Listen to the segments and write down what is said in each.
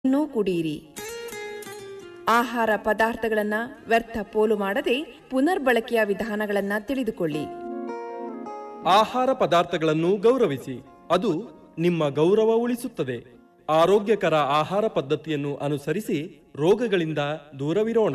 ಇನ್ನೂ ಕುಡಿಯಿರಿ ಆಹಾರ ಪದಾರ್ಥಗಳನ್ನು ವ್ಯರ್ಥ ಪೋಲು ಮಾಡದೆ ಪುನರ್ಬಳಕೆಯ ವಿಧಾನಗಳನ್ನು ತಿಳಿದುಕೊಳ್ಳಿ ಆಹಾರ ಪದಾರ್ಥಗಳನ್ನು ಗೌರವಿಸಿ ಅದು ನಿಮ್ಮ ಗೌರವ ಉಳಿಸುತ್ತದೆ ಆರೋಗ್ಯಕರ ಆಹಾರ ಪದ್ಧತಿಯನ್ನು ಅನುಸರಿಸಿ ರೋಗಗಳಿಂದ ದೂರವಿರೋಣ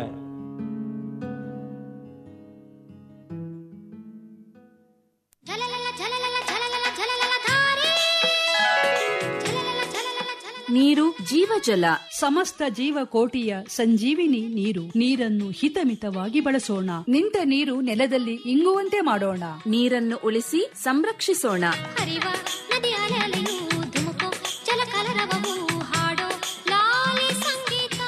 ಝಲಲಲ ಝಲಲಲ ಝಲಲಲ ಝಲಲಲ ಧಾರೆ ಝಲಲಲ ಝಲಲಲ ಝಲಲಲ ನೀರು ಜೀವಜಲ ಸಮಸ್ತ ಜೀವಕೋಟಿಯ ಸಂಜೀವಿನಿ ನೀರು ನೀರನ್ನು ಹಿತಮಿತವಾಗಿ ಬಳಸೋಣ ನಿಂತ ನೀರು ನೆಲದಲ್ಲಿ ಇಂಗುವಂತೆ ಮಾಡೋಣ ನೀರನ್ನು ಉಳಿಸಿ ಸಂರಕ್ಷಿಸೋಣ ಹರಿವ ನದಿ ಅಲೆ ಅಲೆಯು ಧುಮುಕು ಜಲ ಕಲರವವು ಹಾಡೋ ಲಾಲಿ ಸಂಗೀತ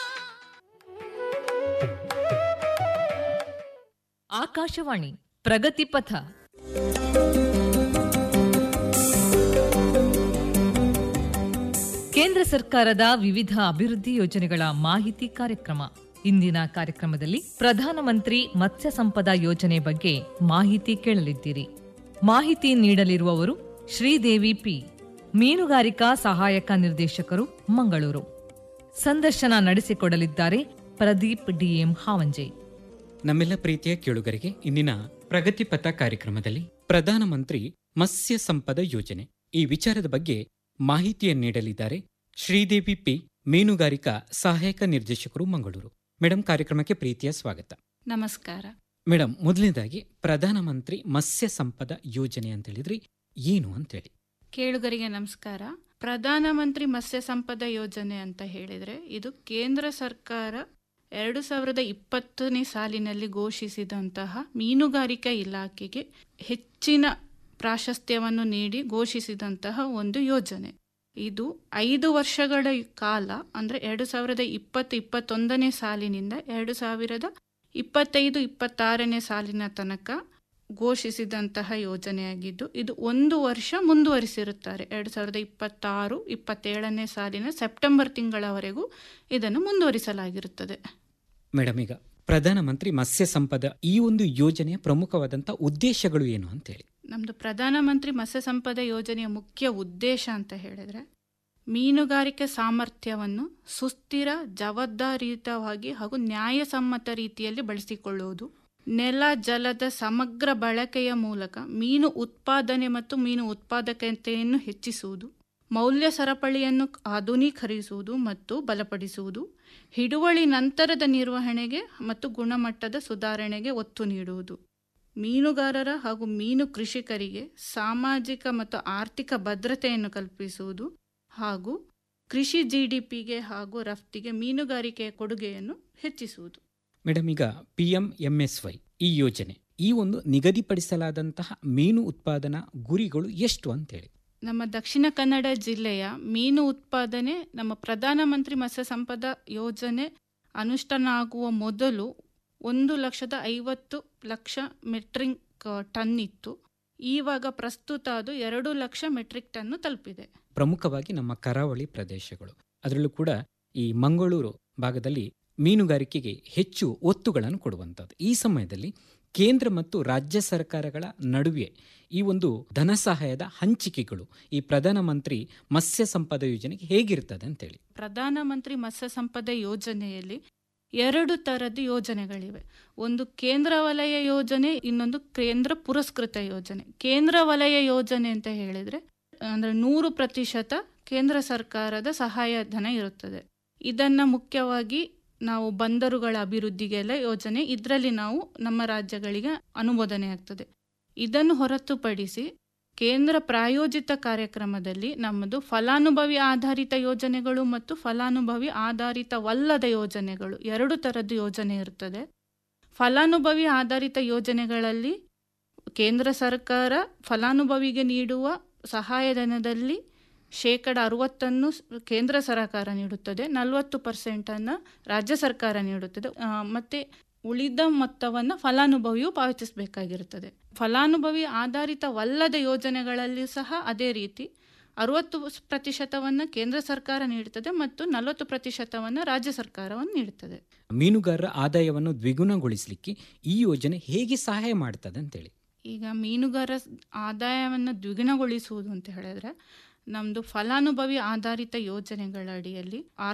ಆಕಾಶವಾಣಿ ಪ್ರಗತಿ ಪಥ ಕೇಂದ್ರ ಸರ್ಕಾರದ ವಿವಿಧ ಅಭಿವೃದ್ಧಿ ಯೋಜನೆಗಳ ಮಾಹಿತಿ ಕಾರ್ಯಕ್ರಮ ಇಂದಿನ ಕಾರ್ಯಕ್ರಮದಲ್ಲಿ ಪ್ರಧಾನಮಂತ್ರಿ ಮತ್ಸ್ಯ ಸಂಪದ ಯೋಜನೆ ಬಗ್ಗೆ ಮಾಹಿತಿ ಕೇಳಲಿದ್ದೀರಿ ಮಾಹಿತಿ ನೀಡಲಿರುವವರು ಶ್ರೀದೇವಿ ಪಿ ಮೀನುಗಾರಿಕಾ ಸಹಾಯಕ ನಿರ್ದೇಶಕರು ಮಂಗಳೂರು ಸಂದರ್ಶನ ನಡೆಸಿಕೊಡಲಿದ್ದಾರೆ ಪ್ರದೀಪ್ ಡಿಎಂ ಹಾವಂಜೆ ನಮ್ಮೆಲ್ಲ ಪ್ರೀತಿಯ ಕೇಳುಗರಿಗೆ ಇಂದಿನ ಪ್ರಗತಿಪಥ ಕಾರ್ಯಕ್ರಮದಲ್ಲಿ ಪ್ರಧಾನಮಂತ್ರಿ ಮತ್ಸ್ಯ ಸಂಪದ ಯೋಜನೆ ಈ ವಿಚಾರದ ಬಗ್ಗೆ ಮಾಹಿತಿಯನ್ನು ನೀಡಲಿದ್ದಾರೆ ಶ್ರೀದೇವಿ ಪಿ ಮೀನುಗಾರಿಕಾ ಸಹಾಯಕ ನಿರ್ದೇಶಕರು ಮಂಗಳೂರು ಮೇಡಮ್ ಕಾರ್ಯಕ್ರಮಕ್ಕೆ ಪ್ರೀತಿಯ ಸ್ವಾಗತ ನಮಸ್ಕಾರ ಮೇಡಮ್ ಮೊದಲನೇದಾಗಿ ಪ್ರಧಾನಮಂತ್ರಿ ಮತ್ಸ್ಯ ಸಂಪದ ಯೋಜನೆ ಅಂತ ಹೇಳಿದ್ರಿ ಏನು ಅಂತೇಳಿ ಕೇಳುಗರಿಗೆ ನಮಸ್ಕಾರ ಪ್ರಧಾನಮಂತ್ರಿ ಮತ್ಸ್ಯ ಸಂಪದ ಯೋಜನೆ ಅಂತ ಹೇಳಿದ್ರೆ ಇದು ಕೇಂದ್ರ ಸರ್ಕಾರ ಎರಡು ಸಾವಿರದ ಇಪ್ಪತ್ತನೇ ಸಾಲಿನಲ್ಲಿ ಘೋಷಿಸಿದಂತಹ ಮೀನುಗಾರಿಕಾ ಇಲಾಖೆಗೆ ಹೆಚ್ಚಿನ ಪ್ರಾಶಸ್ತ್ಯವನ್ನು ನೀಡಿ ಘೋಷಿಸಿದಂತಹ ಒಂದು ಯೋಜನೆ ಇದು ಐದು ವರ್ಷಗಳ ಕಾಲ ಅಂದರೆ ಎರಡು ಸಾವಿರದ ಇಪ್ಪತ್ತು ಇಪ್ಪತ್ತೊಂದನೇ ಸಾಲಿನಿಂದ ಎರಡು ಸಾವಿರದ ಇಪ್ಪತ್ತೈದು ಇಪ್ಪತ್ತಾರನೇ ಸಾಲಿನ ತನಕ ಘೋಷಿಸಿದಂತಹ ಯೋಜನೆಯಾಗಿದ್ದು ಇದು ಒಂದು ವರ್ಷ ಮುಂದುವರಿಸಿರುತ್ತಾರೆ ಎರಡು ಸಾವಿರದ ಇಪ್ಪತ್ತಾರು ಇಪ್ಪತ್ತೇಳನೇ ಸಾಲಿನ ಸೆಪ್ಟೆಂಬರ್ ತಿಂಗಳವರೆಗೂ ಇದನ್ನು ಮುಂದುವರಿಸಲಾಗಿರುತ್ತದೆ ಮೇಡಮ್ ಈಗ ಪ್ರಧಾನಮಂತ್ರಿ ಮತ್ಸ್ಯ ಸಂಪದ ಈ ಒಂದು ಯೋಜನೆಯ ಪ್ರಮುಖವಾದಂಥ ಉದ್ದೇಶಗಳು ಏನು ಅಂತೇಳಿ ನಮ್ಮದು ಪ್ರಧಾನಮಂತ್ರಿ ಮತ್ಸ್ಯ ಸಂಪದ ಯೋಜನೆಯ ಮುಖ್ಯ ಉದ್ದೇಶ ಅಂತ ಹೇಳಿದರೆ ಮೀನುಗಾರಿಕೆ ಸಾಮರ್ಥ್ಯವನ್ನು ಸುಸ್ಥಿರ ಜವಾಬ್ದಾರಿಯುತವಾಗಿ ಹಾಗೂ ನ್ಯಾಯಸಮ್ಮತ ರೀತಿಯಲ್ಲಿ ಬಳಸಿಕೊಳ್ಳುವುದು ನೆಲ ಜಲದ ಸಮಗ್ರ ಬಳಕೆಯ ಮೂಲಕ ಮೀನು ಉತ್ಪಾದನೆ ಮತ್ತು ಮೀನು ಉತ್ಪಾದಕತೆಯನ್ನು ಹೆಚ್ಚಿಸುವುದು ಮೌಲ್ಯ ಸರಪಳಿಯನ್ನು ಆಧುನೀಕರಿಸುವುದು ಮತ್ತು ಬಲಪಡಿಸುವುದು ಹಿಡುವಳಿ ನಂತರದ ನಿರ್ವಹಣೆಗೆ ಮತ್ತು ಗುಣಮಟ್ಟದ ಸುಧಾರಣೆಗೆ ಒತ್ತು ನೀಡುವುದು ಮೀನುಗಾರರ ಹಾಗೂ ಮೀನು ಕೃಷಿಕರಿಗೆ ಸಾಮಾಜಿಕ ಮತ್ತು ಆರ್ಥಿಕ ಭದ್ರತೆಯನ್ನು ಕಲ್ಪಿಸುವುದು ಹಾಗೂ ಕೃಷಿ ಜಿಡಿಪಿಗೆ ಹಾಗೂ ರಫ್ತಿಗೆ ಮೀನುಗಾರಿಕೆಯ ಕೊಡುಗೆಯನ್ನು ಹೆಚ್ಚಿಸುವುದು ಮೇಡಮ್ ಈಗ P M M S Y ಈ ಯೋಜನೆ ಈ ಒಂದು ನಿಗದಿಪಡಿಸಲಾದಂತಹ ಮೀನು ಉತ್ಪಾದನಾ ಗುರಿಗಳು ಎಷ್ಟು ಅಂತೇಳಿ ನಮ್ಮ ದಕ್ಷಿಣ ಕನ್ನಡ ಜಿಲ್ಲೆಯ ಮೀನು ಉತ್ಪಾದನೆ ನಮ್ಮ ಪ್ರಧಾನಮಂತ್ರಿ ಮತ್ಸ್ಯ ಸಂಪದ ಯೋಜನೆ ಅನುಷ್ಠಾನ ಆಗುವ ಮೊದಲು ಒಂದು ಲಕ್ಷದ ಐವತ್ತು ಲಕ್ಷ ಮೆಟ್ರಿಕ್ ಟನ್ ಇತ್ತು ಈವಾಗ ಪ್ರಸ್ತುತ ಅದು ಎರಡು ಲಕ್ಷ ಮೆಟ್ರಿಕ್ ಟನ್ ತಲುಪಿದೆ ಪ್ರಮುಖವಾಗಿ ನಮ್ಮ ಕರಾವಳಿ ಪ್ರದೇಶಗಳು ಅದರಲ್ಲೂ ಕೂಡ ಈ ಮಂಗಳೂರು ಭಾಗದಲ್ಲಿ ಮೀನುಗಾರಿಕೆಗೆ ಹೆಚ್ಚು ಒತ್ತುಗಳನ್ನು ಕೊಡುವಂಥದ್ದು ಈ ಸಮಯದಲ್ಲಿ ಕೇಂದ್ರ ಮತ್ತು ರಾಜ್ಯ ಸರ್ಕಾರಗಳ ನಡುವೆ ಈ ಒಂದು ಧನ ಸಹಾಯದ ಹಂಚಿಕೆಗಳು ಈ ಪ್ರಧಾನಮಂತ್ರಿ ಮತ್ಸ್ಯ ಸಂಪದ ಯೋಜನೆಗೆ ಹೇಗಿರ್ತದೆ ಅಂತೇಳಿ ಪ್ರಧಾನಮಂತ್ರಿ ಮತ್ಸ್ಯ ಸಂಪದ ಯೋಜನೆಯಲ್ಲಿ ಎರಡು ತರದ ಯೋಜನೆಗಳಿವೆ ಒಂದು ಕೇಂದ್ರ ವಲಯ ಯೋಜನೆ ಇನ್ನೊಂದು ಕೇಂದ್ರ ಪುರಸ್ಕೃತ ಯೋಜನೆ ಕೇಂದ್ರ ವಲಯ ಯೋಜನೆ ಅಂತ ಹೇಳಿದ್ರೆ ಅಂದ್ರೆ ನೂರು ಪ್ರತಿಶತ ಕೇಂದ್ರ ಸರ್ಕಾರದ ಸಹಾಯಧನ ಇರುತ್ತದೆ ಇದನ್ನ ಮುಖ್ಯವಾಗಿ ನಾವು ಬಂದರುಗಳ ಅಭಿವೃದ್ಧಿಗೆಲ್ಲ ಯೋಜನೆ ಇದರಲ್ಲಿ ನಾವು ನಮ್ಮ ರಾಜ್ಯಗಳಿಗೆ ಅನುಮೋದನೆ ಆಗ್ತದೆ ಇದನ್ನು ಹೊರತುಪಡಿಸಿ ಕೇಂದ್ರ ಪ್ರಾಯೋಜಿತ ಕಾರ್ಯಕ್ರಮದಲ್ಲಿ ನಮ್ಮದು ಫಲಾನುಭವಿ ಆಧಾರಿತ ಯೋಜನೆಗಳು ಮತ್ತು ಫಲಾನುಭವಿ ಆಧಾರಿತವಲ್ಲದ ಯೋಜನೆಗಳು ಎರಡು ಥರದ ಯೋಜನೆ ಇರುತ್ತದೆ ಫಲಾನುಭವಿ ಆಧಾರಿತ ಯೋಜನೆಗಳಲ್ಲಿ ಕೇಂದ್ರ ಸರ್ಕಾರ ಫಲಾನುಭವಿಗೆ ನೀಡುವ ಸಹಾಯಧನದಲ್ಲಿ ಶೇಕಡ ಅರವತ್ತನ್ನು ಸ್- ಕೇಂದ್ರ ಸರ್ಕಾರ ನೀಡುತ್ತದೆ ನಲವತ್ತು ಪರ್ಸೆಂಟನ್ನು ರಾಜ್ಯ ಸರ್ಕಾರ ನೀಡುತ್ತದೆ ಆ, ಮತ್ತೆ ಉಳಿದ ಮೊತ್ತವನ್ನು ಫಲಾನುಭವಿಯು ಪಾವತಿಸಬೇಕಾಗಿರುತ್ತದೆ ಫಲಾನುಭವಿ ಆಧಾರಿತವಲ್ಲದ ಯೋಜನೆಗಳಲ್ಲಿ ಸಹ ಅದೇ ರೀತಿ ಅರವತ್ತು ಪ್ರತಿಶತವನ್ನು ಕೇಂದ್ರ ಸರ್ಕಾರ ನೀಡುತ್ತದೆ ಮತ್ತು ನಲವತ್ತು ಪ್ರತಿಶತವನ್ನು ರಾಜ್ಯ ಸರ್ಕಾರವನ್ನು ನೀಡುತ್ತದೆ ಮೀನುಗಾರರ ಆದಾಯವನ್ನು ದ್ವಿಗುಣಗೊಳಿಸಲಿಕ್ಕೆ ಈ ಯೋಜನೆ ಹೇಗೆ ಸಹಾಯ ಮಾಡ್ತದೆ ಅಂತೇಳಿ ಈಗ ಮೀನುಗಾರ ಸ್- ಆದಾಯವನ್ನು ದ್ವಿಗುಣಗೊಳಿಸುವುದು ಅಂತ ಹೇಳಿದ್ರೆ ನಮ್ಮದು ಫಲಾನುಭವಿ ಆಧಾರಿತ ಯೋಜನೆಗಳ ಅಡಿಯಲ್ಲಿ